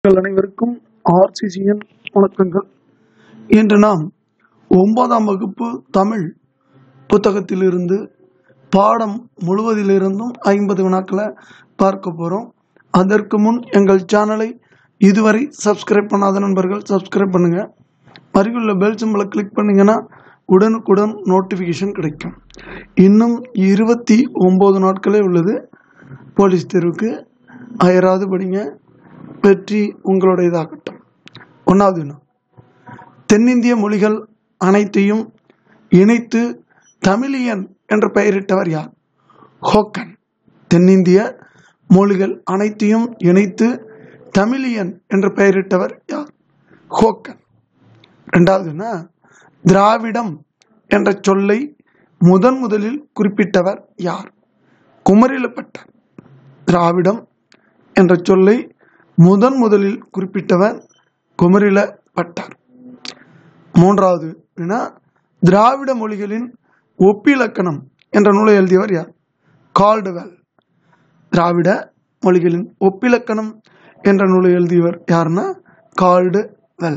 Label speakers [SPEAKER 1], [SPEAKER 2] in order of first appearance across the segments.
[SPEAKER 1] உங்கள் அனைவருக்கும் ஆர்சிசியின் வணக்கங்கள் இன்று நாம் ஒன்பதாம் வகுப்பு தமிழ் புத்தகத்திலிருந்து பாடம் முழுவதிலிருந்தும் ஐம்பது வினாக்களை பார்க்க போகிறோம் அதற்கு முன் எங்கள் சேனலை இதுவரை சப்ஸ்கிரைப் பண்ணாத நண்பர்கள் சப்ஸ்கிரைப் பண்ணுங்கள் அருகிலுள்ள பெல் சிம்பலை கிளிக் பண்ணிங்கன்னா உடனுக்குடன் நோட்டிஃபிகேஷன் கிடைக்கும் இன்னும் இருபத்தி ஒம்பது நாட்களே உள்ளது போலீஸ் தேர்வுக்கு அயராது படிங்க வெற்றி உங்களுடையதாகட்டும் ஒன்றாவது வினா தென்னிந்திய மொழிகள் அனைத்தையும் இணைத்து தமிழியன் என்ற பெயரிட்டவர் யார் ஹோக்கன் தென்னிந்திய மொழிகள் அனைத்தையும் இணைத்து தமிழியன் என்ற பெயரிட்டவர் யார் ஹோக்கன் ரெண்டாவதுன்னா திராவிடம் என்ற சொல்லை முதன் முதலில் குறிப்பிட்டவர் யார் குமரிலப்பட்டர் திராவிடம் என்ற சொல்லை முதன் முதலில் குறிப்பிட்டவர் குமரில பட்டார் மூன்றாவது வினா திராவிட மொழிகளின் ஒப்பிலக்கணம் என்ற நூலை எழுதியவர் யார் கால்டுவெல் திராவிட மொழிகளின் ஒப்பிலக்கணம் என்ற நூலை எழுதியவர் யாருன்னா கால்டு வெல்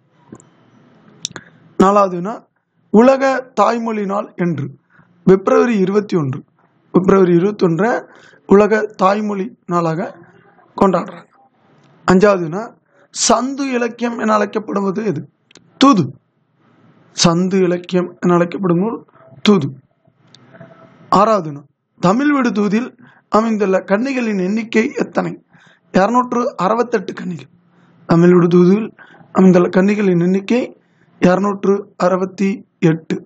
[SPEAKER 1] நாலாவது வினா உலக தாய்மொழி நாள் என்று பிப்ரவரி இருபத்தி ஒன்று பிப்ரவரி இருபத்தொன்றை உலக தாய்மொழி நாளாக கொண்டாடுறாங்க அஞ்சாவதுனா சந்து இலக்கியம் என அழைக்கப்படுவது எது தூது சந்து இலக்கியம் என அழைக்கப்படும் நூல் தூது ஆறாவதுனா தமிழ் விடு தூதில் அமைந்துள்ள கன்னிகளின் எண்ணிக்கை எத்தனை இரநூற்று அறுபத்தெட்டு கன்னிகள் தமிழ் விடு தூதில் அமைந்துள்ள கன்னிகளின் எண்ணிக்கை இரநூற்று அறுபத்தி எட்டு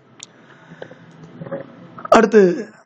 [SPEAKER 1] அடுத்து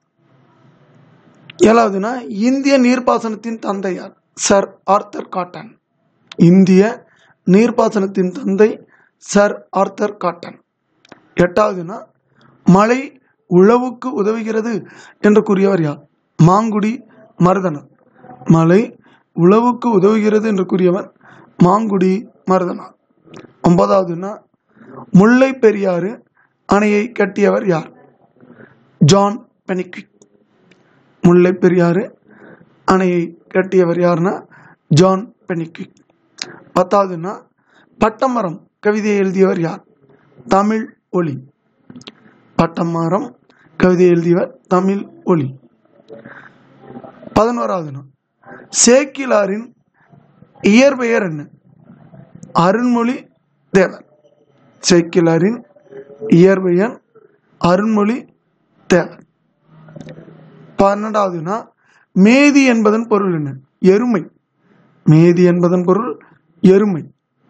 [SPEAKER 1] ஏழாவதுனா இந்திய நீர்ப்பாசனத்தின் தந்தையார் சர் ஆர்த்தர் காட்டன் இந்திய நீர்ப்பாசனத்தின் தந்தை சர் ஆர்த்தர் காட்டன் எட்டாவதுனா மழை உழவுக்கு உதவுகிறது என்று கூறியவர் யார் மாங்குடி மருதனர் மழை உழவுக்கு உதவுகிறது என்று கூறியவர் மாங்குடி மருதனார் ஒன்பதாவதுனா முல்லை பெரியாறு அணையை கட்டியவர் யார் ஜான் பெனிக்விக் முல்லை பெரியாறு அணையை கட்டியவர் யாருன்னா ஜான் பெனிக்விக் பத்தாவதுன்னா பட்டமரம் கவிதையை எழுதியவர் யார் தமிழ் ஒளி பட்டமரம் கவிதை எழுதியவர் தமிழ் ஒளி பதினோராவது நாள் சேக்கிலாரின் இயற்பெயர் என்ன அருண்மொழி தேவர் சேக்கிலாரின் இயற்பெயர் அருண்மொழி தேவர் பன்னெண்டாவதுனா மேதி என்பதன் பொருள் என்ன எருமை மேதி என்பதன் பொருள் எருமை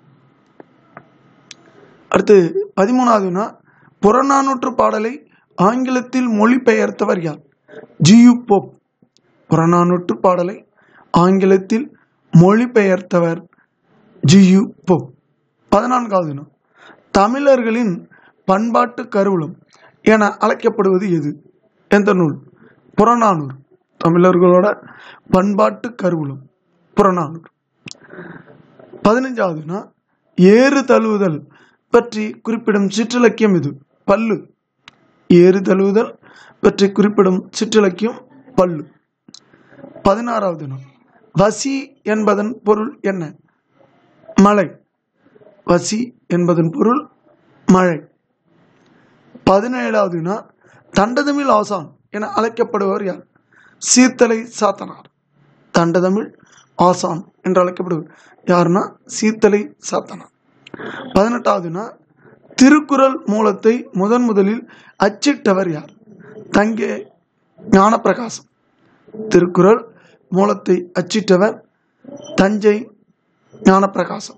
[SPEAKER 1] அடுத்து பதிமூணாவதுனா புறநானூற்று பாடலை ஆங்கிலத்தில் மொழிபெயர்த்தவர் யார் ஜியு போப் புறநானூற்று பாடலை ஆங்கிலத்தில் மொழிபெயர்த்தவர் ஜியு போப் பதினான்காவதுனா தமிழர்களின் பண்பாட்டு கருவூலம் என அழைக்கப்படுவது எது எந்த நூல் புறநானூறு தமிழர்களோட பண்பாட்டு கருவூலம் புறநானூறு பதினஞ்சாவதுனா ஏறு தழுவுதல் பற்றி குறிப்பிடும் சிற்றிலக்கியம் இது பல்லு ஏறு தழுவுதல் பற்றி குறிப்பிடும் சிற்றிலக்கியம் பல்லு பதினாறாவது நாள் வசி என்பதன் பொருள் என்ன மழை வசி என்பதன் பொருள் மழை பதினேழாவதுனா தண்டதமிழ் ஆசான் என அழைக்கப்படுபவர் யார் சீர்த்தலை சாத்தனார் தண்டதமிழ் ஆசான் என்று அழைக்கப்படுவர் யாருன்னா சீர்த்தலை சாத்தனார் பதினெட்டாவதுனா திருக்குறள் மூலத்தை முதன் முதலில் அச்சிட்டவர் யார் தங்கே ஞானப்பிரகாசம் திருக்குறள் மூலத்தை அச்சிட்டவர் தஞ்சை ஞானப்பிரகாசம்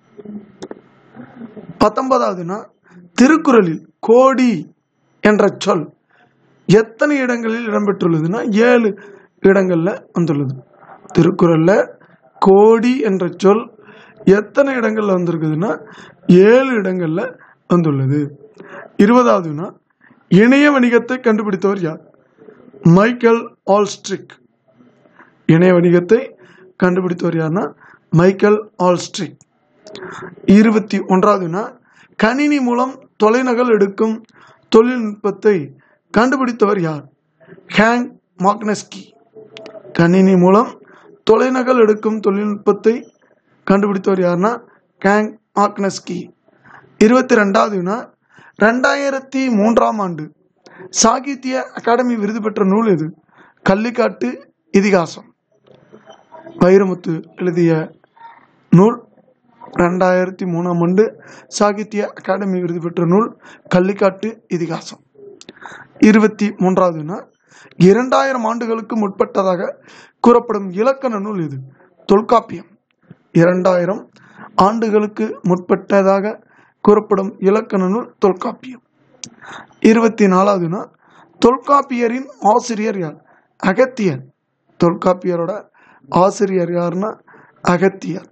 [SPEAKER 1] பத்தொன்பதாவதுனா திருக்குறளில் கோடி என்ற சொல் எத்தனை இடங்களில் இடம்பெற்றுள்ளதுன்னா ஏழு இடங்கள்ல வந்துள்ளது திருக்குறள்ல கோடி என்ற சொல் எத்தனை இடங்கள்ல வந்திருக்குதுன்னா ஏழு இடங்கள்ல வந்துள்ளது இருபதாவதுனா இணைய வணிகத்தை கண்டுபிடித்தவர் யார் மைக்கேல் ஆல்ஸ்ட்ரிக் இணைய வணிகத்தை கண்டுபிடித்தவர் யாருன்னா மைக்கேல் ஆல்ஸ்ட்ரிக் இருபத்தி ஒன்றாவதுனா கணினி மூலம் தொலைநகல் எடுக்கும் தொழில்நுட்பத்தை கண்டுபிடித்தவர் யார் ஹேங் மாக்னஸ்கி கணினி மூலம் தொலைநகல் எடுக்கும் தொழில்நுட்பத்தை கண்டுபிடித்தவர் யாருன்னா கேங் மாக்னஸ்கி இருபத்தி ரெண்டாவது வினா ரெண்டாயிரத்தி மூன்றாம் ஆண்டு சாகித்ய அகாடமி விருது பெற்ற நூல் எது கள்ளிக்காட்டு இதிகாசம் வைரமுத்து எழுதிய நூல் ரெண்டாயிரத்தி மூணாம் ஆண்டு சாகித்ய அகாடமி விருது பெற்ற நூல் கள்ளிக்காட்டு இதிகாசம் இருபத்தி மூன்றாவது வினா இரண்டாயிரம் ஆண்டுகளுக்கு முற்பட்டதாக கூறப்படும் இலக்கண நூல் இது தொல்காப்பியம் இரண்டாயிரம் ஆண்டுகளுக்கு முற்பட்டதாக கூறப்படும் இலக்கண நூல் தொல்காப்பியம் இருபத்தி நாலாவது வினா தொல்காப்பியரின் ஆசிரியர் யார் அகத்தியர் தொல்காப்பியரோட ஆசிரியர் யாருன்னா அகத்தியர்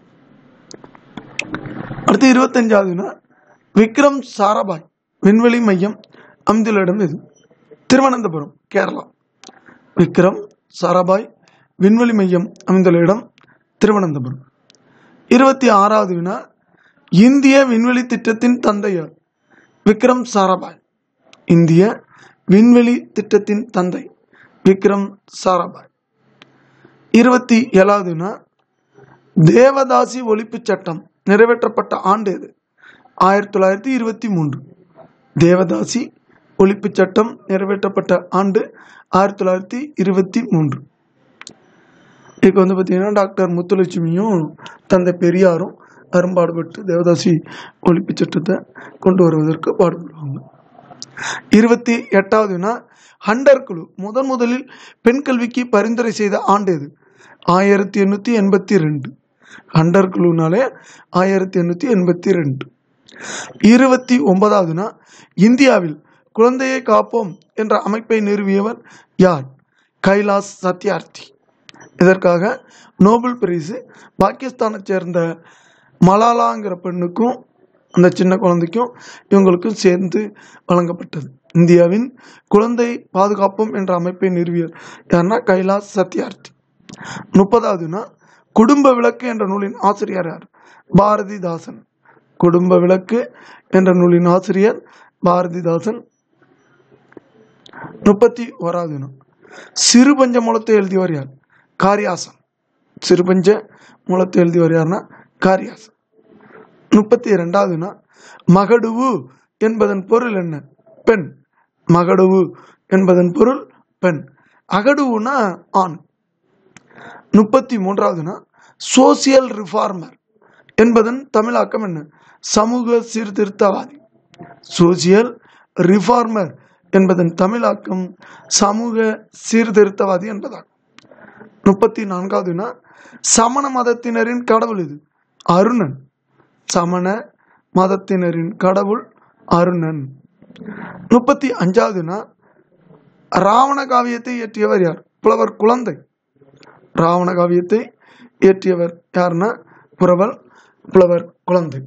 [SPEAKER 1] அடுத்து இருபத்தஞ்சாவது வினா விக்ரம் சாராபாய் விண்வெளி மையம் அமைந்துள்ள இடம் எது திருவனந்தபுரம் கேரளா விக்ரம் சாராபாய் விண்வெளி மையம் அமைந்துள்ள இடம் திருவனந்தபுரம் இருபத்தி ஆறாவது வினா இந்திய விண்வெளி திட்டத்தின் தந்தையார் விக்ரம் சாராபாய் இந்திய விண்வெளி திட்டத்தின் தந்தை விக்ரம் சாராபாய் இருபத்தி ஏழாவது வினா தேவதாசி ஒழிப்புச் சட்டம் நிறைவேற்றப்பட்ட ஆண்டு எது ஆயிரத்தி தொள்ளாயிரத்தி இருபத்தி மூன்று தேவதாசி ஒழிப்புச் சட்டம் நிறைவேற்றப்பட்ட ஆண்டு ஆயிரத்தி தொள்ளாயிரத்தி இருபத்தி மூன்று இதுக்கு வந்து பார்த்தீங்கன்னா டாக்டர் முத்துலட்சுமியும் தந்தை பெரியாரும் அரும்பாடுபட்டு தேவதாசி ஒழிப்புச் சட்டத்தை கொண்டு வருவதற்கு பாடுபடுவாங்க இருபத்தி எட்டாவது வினா ஹண்டர் குழு முதன் முதலில் பெண் கல்விக்கு பரிந்துரை செய்த ஆண்டு எது ஆயிரத்தி எண்ணூற்றி எண்பத்தி ரெண்டு ஹண்டர் குழுனாலே ஆயிரத்தி எண்ணூற்றி எண்பத்தி ரெண்டு இருபத்தி ஒன்பதாவதுனா இந்தியாவில் குழந்தையை காப்போம் என்ற அமைப்பை நிறுவியவர் யார் கைலாஸ் சத்யார்த்தி இதற்காக நோபல் பரிசு பாகிஸ்தானைச் சேர்ந்த மலாலாங்கிற பெண்ணுக்கும் அந்த சின்ன குழந்தைக்கும் இவங்களுக்கும் சேர்ந்து வழங்கப்பட்டது இந்தியாவின் குழந்தை பாதுகாப்போம் என்ற அமைப்பை நிறுவியர் யாருன்னா கைலாஸ் சத்யார்த்தி முப்பதாவதுனா குடும்ப விளக்கு என்ற நூலின் ஆசிரியர் யார் பாரதிதாசன் குடும்ப விளக்கு என்ற நூலின் ஆசிரியர் பாரதிதாசன் முப்பத்தி ஓராவது வினா சிறுபஞ்ச மூலத்தை எழுதியவர் யார் காரியாசன் சிறுபஞ்ச மூலத்தை எழுதியவர் யாருன்னா காரியாசன் முப்பத்தி இரண்டாவது வினா மகடுவு என்பதன் பொருள் என்ன பெண் மகடுவு என்பதன் பொருள் பெண் அகடுவுனா ஆண் முப்பத்தி மூன்றாவதுனா சோசியல் ரிஃபார்மர் என்பதன் தமிழாக்கம் என்ன சமூக சீர்திருத்தவாதி சோசியல் ரிஃபார்மர் என்பதன் தமிழாக்கம் சமூக சீர்திருத்தவாதி என்பதாகும் முப்பத்தி நான்காவதுனா சமண மதத்தினரின் கடவுள் இது அருணன் சமண மதத்தினரின் கடவுள் அருணன் முப்பத்தி அஞ்சாவதுனா ராவண காவியத்தை இயற்றியவர் யார் புலவர் குழந்தை ராவண காவியத்தை இயற்றியவர் யாருன்னா புறவல் புலவர் குழந்தை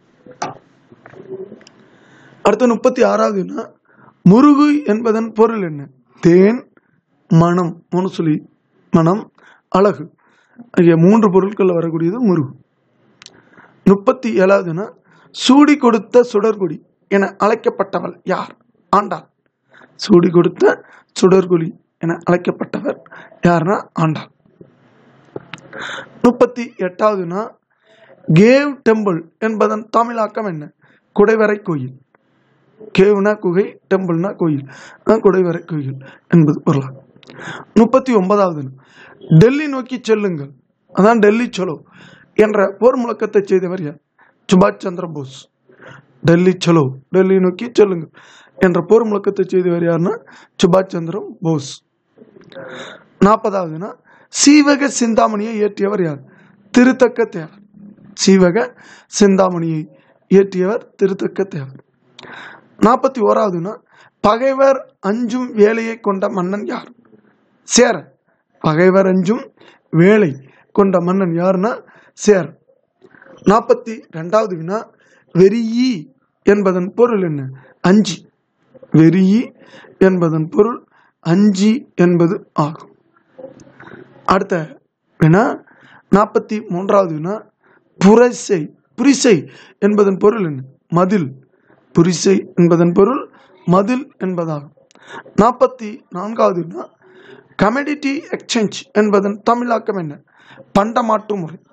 [SPEAKER 1] அடுத்து முப்பத்தி ஆறாவதுனா முருகு என்பதன் பொருள் என்ன தேன் மனம் முனுசுலி மனம் அழகு ஆகிய மூன்று பொருட்களில் வரக்கூடியது முருகு முப்பத்தி ஏழாவதுனா சூடி கொடுத்த சுடர்குடி என அழைக்கப்பட்டவள் யார் ஆண்டாள் சூடி கொடுத்த சுடர்குடி என அழைக்கப்பட்டவர் யாருன்னா ஆண்டாள் முப்பத்தி எட்டாவதுனா கேவ் டெம்பிள் என்பதன் தமிழாக்கம் என்ன குடைவரை கோயில் கேவ்னா குகை டெம்பிள்னா கோயில் அதான் குடைவரை கோயில் என்பது பொருளாகும் முப்பத்தி ஒன்பதாவது டெல்லி நோக்கி செல்லுங்கள் அதான் டெல்லி சலோ என்ற போர் முழக்கத்தை செய்தவர் யார் சுபாஷ் சந்திர போஸ் டெல்லி சலோ டெல்லி நோக்கி செல்லுங்கள் என்ற போர் முழக்கத்தை செய்தவர் யாருன்னா சுபாஷ் சந்திர போஸ் நாற்பதாவதுனா சீவக சிந்தாமணியை இயற்றியவர் யார் திருத்தக்க தேவர் சீவக சிந்தாமணியை இயற்றியவர் திருத்தக்க தேவர் நாற்பத்தி ஓராவதுனா பகைவர் அஞ்சும் வேலையை கொண்ட மன்னன் யார் சேர பகைவர் அஞ்சும் வேலை கொண்ட மன்னன் யாருன்னா சேர நாற்பத்தி ரெண்டாவது வினா வெறியி என்பதன் பொருள் என்ன அஞ்சி வெறியி என்பதன் பொருள் அஞ்சி என்பது ஆகும் அடுத்த வினா நாற்பத்தி மூன்றாவது வினா புரிசை புரிசை என்பதன் பொருள் என்ன மதில் புரிசை என்பதன் பொருள் மதில் என்பதாகும் நாற்பத்தி நான்காவது வினா கமெடிட்டி எக்ஸ்சேஞ்ச் என்பதன் தமிழாக்கம் என்ன பண்டமாற்று முறை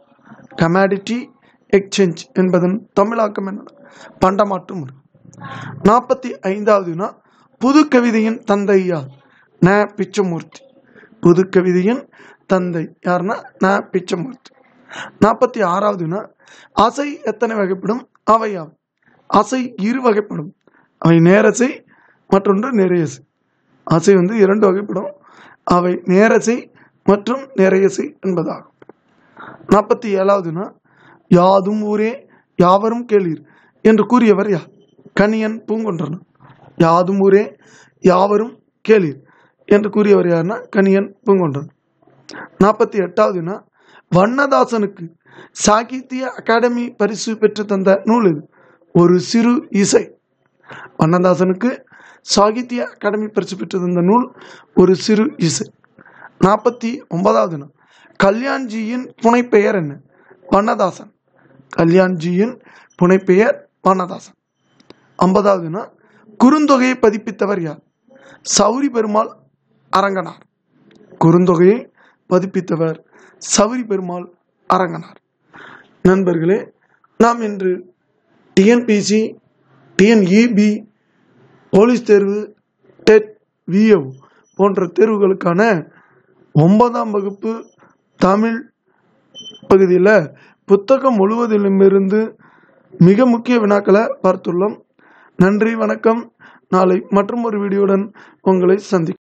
[SPEAKER 1] கமாடிட்டி எக்ஸ்சேஞ்ச் என்பதன் தமிழாக்கம் என்ன பண்டமாற்று முறை நாற்பத்தி ஐந்தாவது வினா புது கவிதையின் தந்தை யார் ந பிச்சமூர்த்தி புது கவிதையின் தந்தை யாருன்னா ந பிச்சமூர்த்தி நாற்பத்தி ஆறாவது வினா அசை எத்தனை வகைப்படும் அவையாம் அசை இரு வகைப்படும் அவை நேரசை மற்றொன்று நிறையசை அசை வந்து இரண்டு வகைப்படும் அவை நேரசை மற்றும் நிறையசை என்பதாகும் நாற்பத்தி ஏழாவதுனா யாதும் ஊரே யாவரும் கேளீர் என்று கூறியவர் யார் கணியன் பூங்கொன்றனர் யாதும் ஊரே யாவரும் கேளீர் என்று கூறியவர் யாருன்னா கணியன் பூங்கொன்றன் நாற்பத்தி எட்டாவதுனா வண்ணதாசனுக்கு சாகித்ய அகாடமி பரிசு பெற்று தந்த நூல் இது ஒரு சிறு இசை வண்ணதாசனுக்கு சாகித்ய அகாடமி பரிசு பெற்று தந்த நூல் ஒரு சிறு இசை நாற்பத்தி ஒன்பதாவது நாள் கல்யாண்ஜியின் புனைப்பெயர் என்ன வண்ணதாசன் கல்யாண்ஜியின் புனைப்பெயர் வண்ணதாசன் ஐம்பதாவது நாள் குறுந்தொகையை பதிப்பித்தவர் யார் சௌரி பெருமாள் அரங்கனார் குறுந்தொகையை பதிப்பித்தவர் சௌரி பெருமாள் அரங்கனார் நண்பர்களே நாம் இன்று டிஎன்பிசி டிஎன்இபி போலீஸ் தேர்வு டெட் விஏ போன்ற தேர்வுகளுக்கான ஒன்பதாம் வகுப்பு தமிழ் பகுதியில் புத்தகம் முழுவதிலுமிருந்து மிக முக்கிய வினாக்களை பார்த்துள்ளோம் நன்றி வணக்கம் நாளை மற்றும் ஒரு வீடியோடன் உங்களை சந்திக்கும்